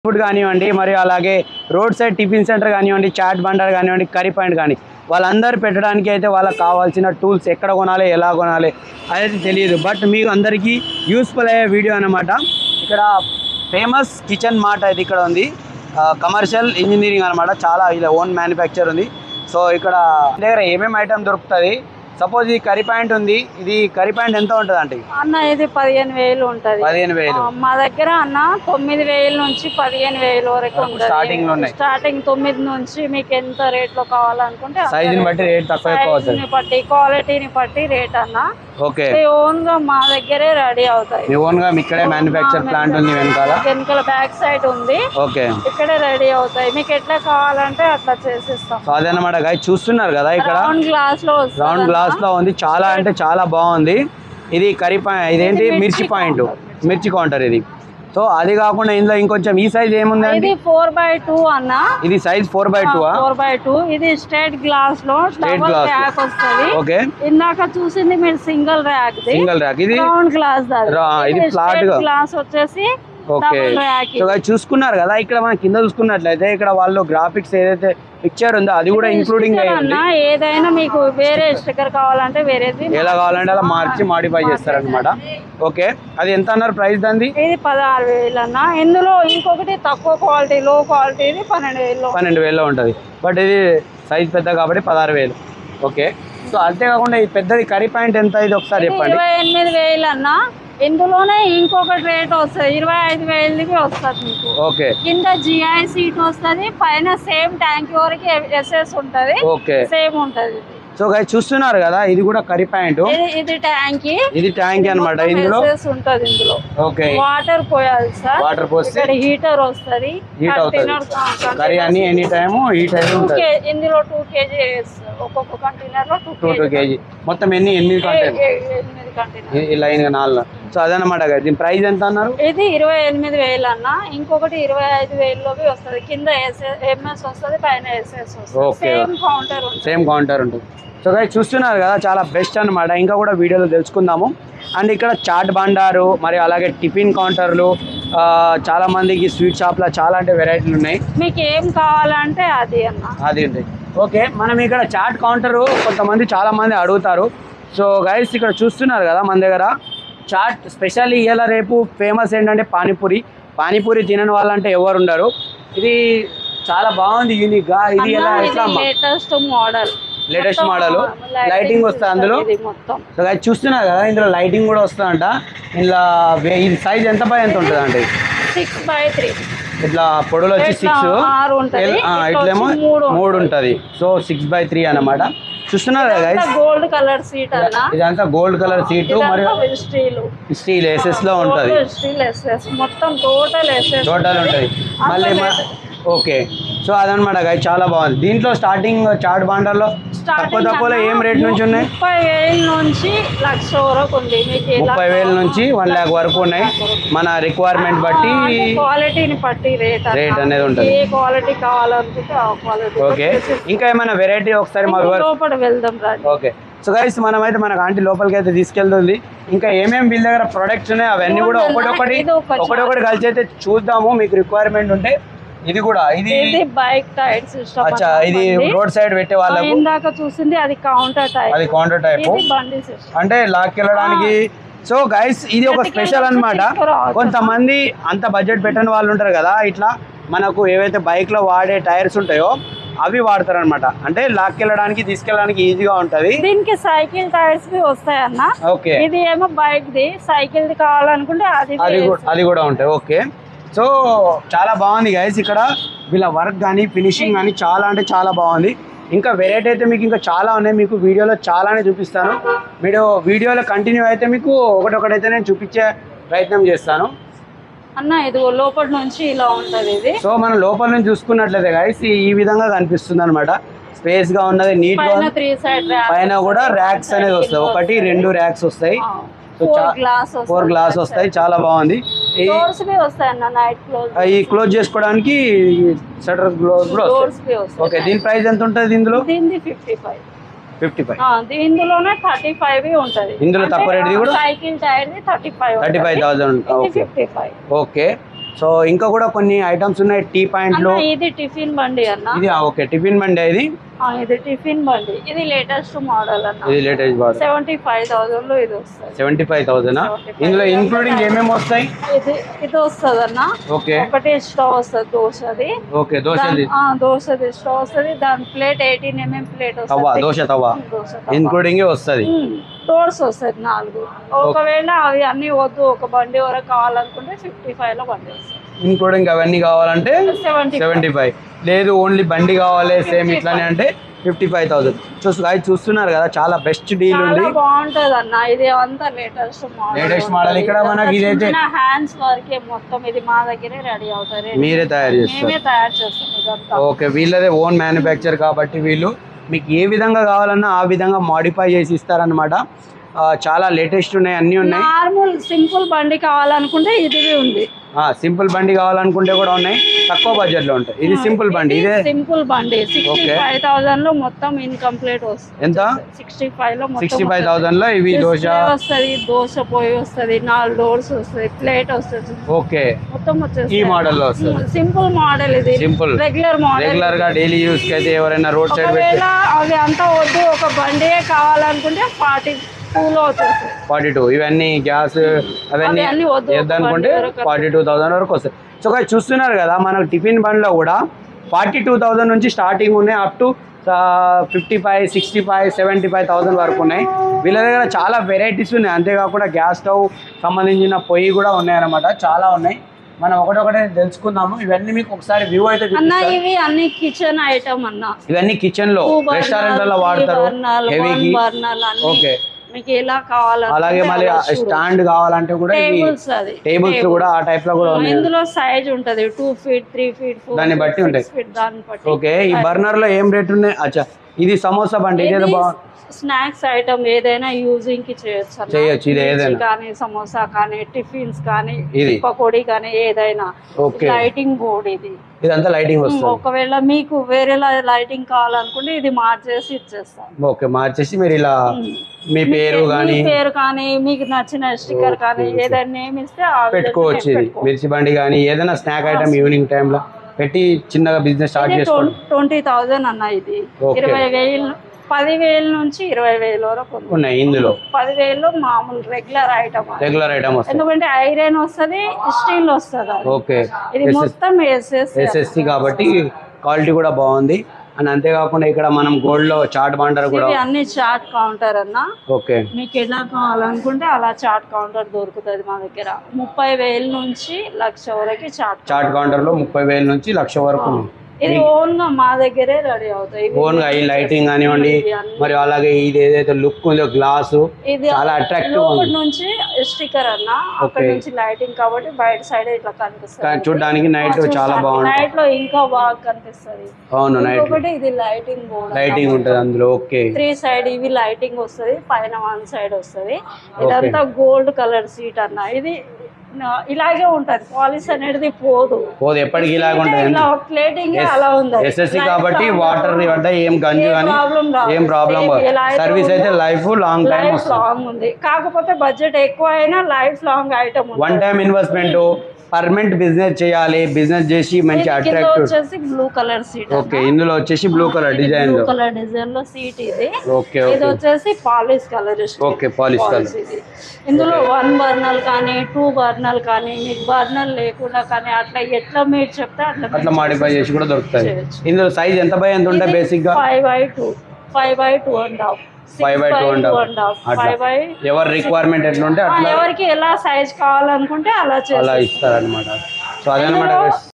Food కానివ్వండి మరియు అలాగే రోడ్ సైడ్ టిఫిన్ సెంటర్ కానివ్వండి చాట్ బండర్ కానివ్వండి కర్రీ పాయింట్ కానీ వాళ్ళందరూ పెట్టడానికి అయితే వాళ్ళకి కావాల్సిన టూల్స్ ఎక్కడ కొనాలి ఎలా కొనాలి అనేది తెలియదు బట్ మీకు అందరికీ యూస్ఫుల్ అయ్యే వీడియో అనమాట ఇక్కడ ఫేమస్ కిచెన్ మార్ట్ అయితే ఇక్కడ ఉంది కమర్షియల్ ఇంజనీరింగ్ అనమాట చాలా ఇలా ఓన్ మ్యానుఫ్యాక్చర్ ఉంది సో ఇక్కడ దగ్గర ఏమేమి ఐటమ్ దొరుకుతుంది సపోజ్ ఇది కర్రీ పాయింట్ ఉంది ఇది కర్రీ పాయింట్ ఎంత ఉంటుంది అంటే అన్న ఇది పదిహేను వేలు ఉంటది పదిహేను వేలు ఆ, మా దగ్గర అన్న తొమ్మిది వేల నుంచి పదిహేను వేల వరకు ఉంటది starting లో ఉన్నాయి. స్టార్టింగ్ తొమ్మిది నుంచి మీకు ఎంత రేట్ లో కావాలనుకుంటే అంత సైజుని rate. బట్టి రేట్ తక్కువ ఎక్కువ అవుతుంది Size ని బట్టి క్వాలిటీని బట్టి రేట్ అన్న ఓకే ఓన్ గా మా దగ్గరే రెడీ అవుతాయి మీ ఓన్ గా మీ ఇక్కడే మ్యానుఫ్యాక్చర్ ప్లాంట్ ఉంది వెనకాల వెనకాల బ్యాక్ సైడ్ ఉంది ఓకే ఇక్కడే రెడీ అవుతాయి మీకు ఎట్లా కావాలంటే అట్లా చేసిస్తాం సో అదనమాట గాయ చూస్తున్నారు కదా ఇక్కడ రౌండ్ గ్లాస్ లో వస్తుంది రౌండ్ గ్లాస్ లో ఉంది చాలా అంటే చాలా బాగుంది ఇది కర్రీ పాయింట్ ఇదేంటి ఇది మిర్చి మిర్చి పాయింట్ counter. మిర్చి కౌంటర్ ఇది సో అది కాకుండా ఇందులో ఇంకొంచెం ఈ సైజ్ ఏముందండి ఇది ఫోర్ బై టూ అన్న ఇది size four by two four by two ఇది స్ట్రైట్ గ్లాస్ లో డబుల్ glass లో. ర్యాక్ వస్తుంది ఓకే ఇందాక చూసింది మీరు సింగిల్ ర్యాక్ ది సింగిల్ ర్యాక్ ఇది రౌండ్ గ్లాస్ రా- ఇది flat గా. గ్లాస్ వచ్చేసి okay double rack so guys చూసుకున్నారు కదా ఇక్కడ మనం కింద చూసుకున్నట్లయితే ఇక్కడ వాళ్ళు గ్రాఫిక్స్ ఏదైతే పిక్చర్ ఉందో అది కూడా ఇంక్లూడింగ్ అయ్యి ఉంది అన్న ఏదైనా మీకు వేరే స్టిక్కర్ కావాలంటే వేరేది ఎలా కావాలంటే అలా మార్చి మాడిఫై చేస్తారనమాట ఓకే అది ఎంత అన్నారు ప్రైస్ దాన్ని ఇది పదహారు వేలు అన్న ఇందులో ఇంకొకటి తక్కువ క్వాలిటీ లో క్వాలిటీ ఇది పన్నెండు వేలు పన్నెండు వేలలో ఉంటుంది బట్ ఇది సైజ్ పెద్ద కాబట్టి పదహారు వేలు ఓకే సో అంతేకాకుండా ఈ పెద్దది కర్రీ పాయింట్ ఎంత ఇది ఒకసారి చెప్పండి ఇరవై ఎనిమిది వేలు అన్న ఇందులోనే ఇంకొకటి రేట్ వస్తుంది ఇరవై ఐదు వేలకి వస్తుంది మీకు ఓకే కింద జిఐ సీట్ వస్తుంది పైన సేమ్ ట్యాంక్ వరకు ఎస్ఎస్ ఉంటది ఓకే సేమ్ ఉంటది ఇది. సో గైస్ చూస్తున్నారు కదా ఇది కూడా కర్రీ పాయింట్ ఇది ఇది ట్యాంక్ ఇది ట్యాంక్ అన్నమాట ఇందులో ఎస్ఎస్ ఉంటది ఇందులో ఓకే వాటర్ పోయాలి సార్ వాటర్ పోస్తే ఇక్కడ హీటర్ వస్తుంది హీట్ అవుతుంది కర్రీ అన్ని ఎనీ టైమ్ హీట్ అయితే ఉంటుంది ఇందులో టూ కేజీ ఒక్కొక్క కంటైనర్ లో టూ టూ టూ కేజీ మొత్తం ఎన్ని ఎనిమిది కంటెంట్ ఎనిమిది కంటైనర్ ఈ లైన్ గా నాలుగు సో అదనమాట guys. దీని ప్రైస్ ఎంత అన్నారు ఇది ఇరవై ఎనిమిది వేలు అన్న ఇంకొకటి ఇరవై ఐదు వేలలోకి వస్తుంది కింద ఎంఎస్ వస్తుంది పైన ఎస్ఎస్ వస్తుంది Okay. సేమ్ కౌంటర్ ఉంటుంది సేమ్ కౌంటర్ ఉంటుంది సో గైస్ చూస్తున్నారు కదా చాలా బెస్ట్ అన్నమాట ఇంకా కూడా వీడియోలో తెలుసుకుందాము అండ్ ఇక్కడ చాట్ బండారు మరి అలాగే టిఫిన్ కౌంటర్లు ఆ, చాలా మందికి స్వీట్ షాప్లో చాలా అంటే వెరైటీలు ఉన్నాయి మీకు ఏం కావాలంటే అది అన్న అది ఉంది ఓకే మనం ఇక్కడ చాట్ కౌంటరు కొంతమంది చాలా మంది అడుగుతారు సో గైస్ ఇక్కడ చూస్తున్నారు కదా మన దగ్గర చాట్ స్పెషల్లీ ఇవాళ రేపు ఫేమస్ ఏంటంటే పానీపూరి పానీపూరి తినని వాళ్ళంటే ఎవరు ఉండరు ఇది చాలా బాగుంది యూనిక్గా ఇది ఎలా ఎట్లా అమ్మా latest model latest model lighting వస్తుంది అందులో ఇది మొత్తం సో guys చూస్తున్నారు కదా ఇందులో లైటింగ్ కూడా వస్తుందంట ఇందులో వే- ఇది సైజ్ ఎంత పై ఎంత ఉంటుంది అంటే సిక్స్ బై త్రీ ఇట్లా పొడవులు వచ్చి ఇట్లా సిక్స్ ఆరు ఉంటది. ఇట్లా ఇట్లేమో వచ్చి మూడు మూడు ఉంటుంది సో సిక్స్ బై త్రీ అన్నమాట చూస్తున్నారు కదా గైస్ గోల్డ్ కలర్ సీట్ అన్న ఇదంతా గోల్డ్ కలర్ సీటు మరియు స్టీల్ స్టీల్ ఎస్ఎస్ లో ఉంటుంది స్టీల్ ఎస్ఎస్ మొత్తం టోటల్ ఎస్ఎస్ టోటల్ ఉంటుంది మళ్ళీ ఓకే సో అదనమాట గైస్ చాలా బాగుంది దీంట్లో స్టార్టింగ్ చాట్ బాండర్లో తక్కువ తక్కువలో ఏం రేట్ నుంచి ఉన్నాయి ముప్పై వేల నుంచి లక్ష వరకు ఉంది మీకు ఎలా ముప్పై వేల నుంచి వన్ ల్యాక్ వరకు ఉన్నాయి మన రిక్వైర్మెంట్ బట్టి క్వాలిటీని బట్టి రేట్ రేట్ అనేది ఉంటుంది ఏ క్వాలిటీ కావాలనుకుంటే ఆ క్వాలిటీ ఓకే ఇంకా ఏమైనా వెరైటీ ఒకసారి మా వివర్ లోపల వెళ్దాం రండి ఓకే సో గైస్ మనమైతే మనకు ఆంటీ లోపలికి అయితే తీసుకెళ్తుంది ఇంకా ఏమేమి వీళ్ళ దగ్గర ప్రొడక్ట్స్ ఉన్నాయి అవన్నీ కూడా ఒకటొకటి ఇది ఒక ఒకటొకటి కలిసి అయితే చూద్దాము మీకు రిక్వైర్మెంట్ ఉంటే ఇది కూడా ఇది ఇది బైక్ టైర్ సిస్టమ్ అచ్చా ఇది రోడ్ సైడ్ పెట్టే వాళ్ళకు ఇందాక చూసింది అది కౌంటర్ టైప్ అది కౌంటర్ టైప్ ఇది బండి సిస్టమ్ అంటే లాక్ వెళ్ళడానికి సో గైస్ ఇది ఒక స్పెషల్ అన్నమాట కొంతమంది అంత బడ్జెట్ పెట్టని వాళ్ళు ఉంటారు కదా ఇట్లా మనకు ఏవైతే బైక్ లో వాడే టైర్స్ ఉంటాయో అవి వాడతారు అనమాట అంటే లాక్కెళ్ళడానికి తీసుకెళ్ళడానికి ఈజీగా ఉంటది దీనికి సైకిల్ టైర్స్ వి వస్తాయి అన్న ఓకే ఇది ఏమో బైక్ ది సైకిల్ ది కావాలనుకుంటే అది అది కూడా అది కూడా ఉంటాయి ఓకే సో చాలా బాగుంది గైస్ ఇక్కడ వీళ్ళ వర్క్ కానీ ఫినిషింగ్ కానీ చాలా అంటే చాలా బాగుంది ఇంకా వెరైటీ అయితే మీకు ఇంకా చాలా ఉన్నాయి మీకు వీడియోలో చాలానే చూపిస్తాను మీరు వీడియోలో కంటిన్యూ అయితే మీకు ఒకటొకటైతే నేను చూపించే ప్రయత్నం చేస్తాను అన్న ఇది లోపల నుంచి ఇలా ఉంటది ఇది సో మనం లోపల నుంచి చూసుకున్నట్లయితే గైస్ ఈ విధంగా కనిపిస్తుంది అనమాట స్పేస్ గా ఉన్నది నీట్ గా పైన త్రీ సైడ్ పైన కూడా ర్యాక్స్ అనేది వస్తాయి ఒకటి రెండు ర్యాక్స్ వస్తాయి సో ఫోర్ చా- గ్లాస్ ఫోర్ గ్లాస్ వస్తాయి చాలా బాగుంది ఈ- డోర్స్ వి వస్తాయి అన్న నైట్ క్లోజ్ ఈ క్లోజ్ చేసుకోవడానికి షటర్ క్లోజ్ కూడా వస్తాయి డోర్స్ వి వస్తాయి ఓకే దీని ప్రైస్ ఎంత ఉంటుంది ఇందులో దీనిది ఫిఫ్టీ ఫైవ్ ఫిఫ్టీ ఫైవ్ ఇందులోనే థర్టీ ఫైవ్ ఉంటది ఇందులో తక్కువ రేటుది కూడా? సైకిల్ టైర్ ది thirty five thirty five thousand okay fifty five okay so ఇంకా కూడా కొన్ని ఐటమ్స్ ఉన్నాయి టీ పాయింట్లు అన్న ఇది టిఫిన్ బండి అన్న ఇది ఓకే టిఫిన్ బండి ఇది ఆ, ఇది టిఫిన్ బండి ఇది లేటెస్ట్ మోడల్ అన్న ఇది latest body seventy five thousand లో ఇది వస్తుంది సెవెంటీ ఫైవ్ థౌసండ్ ఇందులో ఇంక్లూడింగ్ ఏమేమి వస్తాయి ఇది ఇది వస్తుంది అన్న ఓకే ఒకటి స్టవ్ వస్తుంది దోశది ఓకే దోశది దాని- ఆ, దోశది స్టవ్ వస్తుంది దాని ప్లేట్ ఎయిటీన్ ఎంఎం ప్లేట్ తవా వస్తుంది దోశ తవా దోశ ఇంక్లూడింగ్ వస్తుంది డోర్స్ వస్తుంది నాలుగు ఒకవేళ అవి అన్ని వద్దు ఒక బండి వరకు కావాలనుకుంటే ఫిఫ్టీ ఫైవ్ లో బండి వస్తుంది ఇంక్లూడింగ్ అవన్నీ కావాలంటే సెవెంటీ సెవెంటీ ఫైవ్ లేదు ఓన్లీ బండి కావాలి సేమ్ ఇట్లానే అంటే ఫిఫ్టీ ఫైవ్ థౌసండ్ చూసు guys చూస్తున్నారు కదా చాలా బెస్ట్ డీల్ ఉంది చాలా బాగుంటది అన్న ఇది అంతా లేటెస్ట్ మోడల్ Latest model. ఇక్కడ మనకి ఇదైతే- హ్యాండ్స్ వరకే మొత్తం ఇది మా దగ్గరే రెడీ అవుతారు మీరే తయారు చేస్తారు మేమే తయారు చేస్తాం ఇదంతా ఓకే వీళ్ళదే ఓన్ మ్యానుఫ్యాక్చర్ కాబట్టి వీళ్ళు మీకు ఏ విధంగా కావాలన్నా ఆ విధంగా మాడిఫై చేసి ఇస్తారనమాట చాలా లేటెస్ట్ ఉన్నాయి అన్నీ ఉన్నాయి నార్మల్ సింపుల్ బండి కావాలనుకుంటే ఇది ఉంది సింపుల్ బండి కావాలనుకుంటే కూడా ఉన్నాయి తక్కువ బడ్జెట్ లో ఉంటాయి ఇది సింపుల్ బండి ఇదే సింపుల్ బండి సిక్స్టీ Okay. ఫైవ్ థౌసండ్ లో మొత్తం ఇన్కంప్లీట్ వస్తుంది ఎంత సిక్స్టీ ఫైవ్ లో మొత్తం సిక్స్టీ ఫైవ్ థౌసండ్ లో ఇవి దోశ Display వస్తది దోశ పోయి వస్తది నాలుగు డోర్స్ వస్తది ప్లేట్ వస్తది ఓకే మొత్తం వచ్చేసి ఈ మోడల్ లో వస్తుంది సింపుల్ మోడల్ ఇది సింపుల్ రెగ్యులర్ మోడల్ రెగ్యులర్ గా డైలీ యూస్ కి అయితే ఎవరైనా రోడ్ సైడ్ పెట్టి ఒకవేళ అవి అంతా వద్దు ఒక బండియే కావాలనుకుంటే ఫార్టీ టూ లో వచ్చేస్తాయి ఫార్టీ టూ ఇవన్నీ గ్యాస్ అవన్నీ అవన్నీ వద్దు, చేద్దామనుకుంటే బండి వరకు ఫార్టీ టూ థౌసండ్ వరకు వస్తాయి సో guys చూస్తున్నారు కదా మనకు టిఫిన్ బండ్లో కూడా ఫార్టీ టూ థౌసండ్ నుంచి స్టార్టింగ్ ఉన్నాయి up to fifty five sixty five seventy five thousand వరకు ఉన్నాయి వీళ్ళ దగ్గర చాలా వెరైటీస్ ఉన్నాయి అంతేకాకుండా గ్యాస్ స్టవ్ సంబంధించిన పొయ్యి కూడా ఉన్నాయన్నమాట చాలా ఉన్నాయి మనం ఒకటొకటే తెలుసుకుందాము ఇవన్నీ మీకు ఒకసారి వ్యూ అయితే అన్న చూపిస్తాను ఇవి అన్ని కిచెన్ ఐటమ్ అన్న ఇవన్నీ కిచెన్ లో రెస్టారెంట్లలో వాడతారు హెవీకి బర్నల్ అన్ని ఓకే మీకు ఎలా కావాలంటే అలాగే మళ్ళీ అలా చూడు. స్టాండ్ కావాలంటే కూడా ఇవి టేబుల్స్ అది టేబుల్స్ కూడా ఆ టైప్ లో కూడా ఉన్నాయి ఇందులో సైజ్ ఉంటది two feet three feet four దాన్ని బట్టి ఉంటాయి. ఫీట్ దాన్ని బట్టి ఓకే ఈ బర్నర్ లో ఏం రేట్ ఉన్నాయి అచ్చా ఇది సమోసా బండి ఇదేదో బాగుంది స్నాక్స్ ఐటమ్ ఏదైనా యూజింగ్ కి చేయొచ్చు అన్న. చేయొచ్చు, ఇది మిర్చి ఏదైనా. కానీ సమోసా కానీ టిఫిన్స్ కానీ ఇది. పకోడీ కానీ ఏదైనా ఓకే లైటింగ్ బోర్డ్ ఇది ఇదంతా లైటింగ్ వస్తుంది ఒకవేళ మీకు వేరే లైటింగ్ కావాలనుకుంటే ఇది మార్చేసి ఇచ్చేస్తాం ఓకే మార్చేసి మీరు ఇలా మీ పేరు మీ కానీ పేరు కానీ మీకు నచ్చిన స్టిక్కర్ కానీ ఏదైనా నేమ్ ఇస్తే ఆ విధంగా పెట్టుకోవచ్చు ఇది పెట్టుకోవచ్చు. మిర్చి బండి కానీ ఏదైనా స్నాక్ ఐటమ్ ఈవినింగ్ టైంలో పెట్టి చిన్నగా బిజినెస్ స్టార్ట్ చేసుకోండి ట్వంటీ థౌజండ్ అన్న ఇది ఓకే. ఇరవై వేలు పదివేల నుంచి ఇరవై వేల వరకు ఉంది ఉన్నాయి ఇందులో పదివేలు మామూలు రెగ్యులర్ ఐటమ్ రెగ్యులర్ ఐటమ్ వస్తుంది ఎందుకంటే ఐరన్ వస్తది స్టీల్ వస్తుంది అది. ఓకే ఇది మొత్తం వేసేసి ఎస్ఎస్సి కాబట్టి క్వాలిటీ కూడా బాగుంది అండ్ అంతేకాకుండా ఇక్కడ మనం గోల్డ్ లో చాట్ బాండర్ కూడా ఇవి అన్ని చాట్ కౌంటర్ అన్న ఓకే మీకు ఎలా కావాలనుకుంటే అలా చాట్ కౌంటర్ దొరుకుతుంది మా దగ్గర ముప్పై వేల నుంచి లక్ష వరకు చాట్ చాట్ కౌంటర్ లో ముప్పై వేల నుంచి లక్ష వరకు ఉంది. ఇది ఓన్ గా మా దగ్గరే రెడీ అవుతాయి ఇవి ఓన్ గా ఈ లైటింగ్ కానివ్వండి ఇవి అన్ని. మరి అలాగే ఇది ఏదైతే లుక్ ఉందో గ్లాసు ఇది చాలా అట్రాక్టివ్ లోపల ఉంది నుంచి స్టిక్కర్ అన్న అక్కడ నుంచి లైటింగ్ కాబట్టి బయట సైడ్ ఇట్లా కనిపిస్తుంది కానీ చూడడానికి నైట్ చాలా బాగుంటుంది నైట్ లో ఇంకా బాగా కనిపిస్తుంది అవును నైట్ ఇంకొకటి ఇది లైటింగ్ బోర్డ్ లైటింగ్ ఉంటుంది అందులో ఓకే త్రీ సైడ్ ఇవి లైటింగ్ వస్తుంది పైన వన్ సైడ్ వస్తుంది ఇదంతా గోల్డ్ కలర్ సీట్ అన్న ఇది నా- ఇలాగే ఉంటది పాలిష్ అనేది పోదు పోదు ఎప్పటికి ఇలాగ ఉంటుంది ఇలా ప్లేటింగ్ అలా ఉంది ఎస్ఎస్సి కాబట్టి వాటర్ పడ్డ ఏం గంజు కానీ ప్రాబ్లం ఏం ప్రాబ్లం సర్వీస్ అయితే లైఫ్ లాంగ్ టైం లైఫ్ వస్తుంది లాంగ్ ఉంది కాకపోతే బడ్జెట్ ఎక్కువ అయినా లైఫ్ లాంగ్ ఐటమ్ ఉంది one time investment permanent business చేయాలి బిజినెస్ చేసి మంచి కింద అట్రాక్టివ్ వచ్చేసి బ్లూ కలర్ సీట్ ఓకే ఇందులో వచ్చేసి blue colour design blue colour design లో సీట్ ఇది ఓకే ఇది ఓకే వచ్చేసి polish colour okay polish colour ఇది ఇందులో వన్ బర్నల్ కానీ టూ బర్నల్ కానీ మీకు బర్నల్ లేకుండా కానీ అట్లా ఎట్లా మీరు చెప్తే అట్లా అట్లా మాడిఫై చేసి కూడా దొరుకుతాయి చేయొచ్చు. ఇందులో సైజ్ ఎంత బై ఎంత ఉంటాయి బేసిక్ గా five by two five by two and half five by two and and half అట్లా ఫైవ్ బై ఎవరి రిక్వైర్మెంట్ ఎట్లా ఉంటే అట్లా ఎవరికి ఎలా సైజ్ కావాలనుకుంటే అలా అలా చేసి ఇస్తారనమాట సో అదనమాట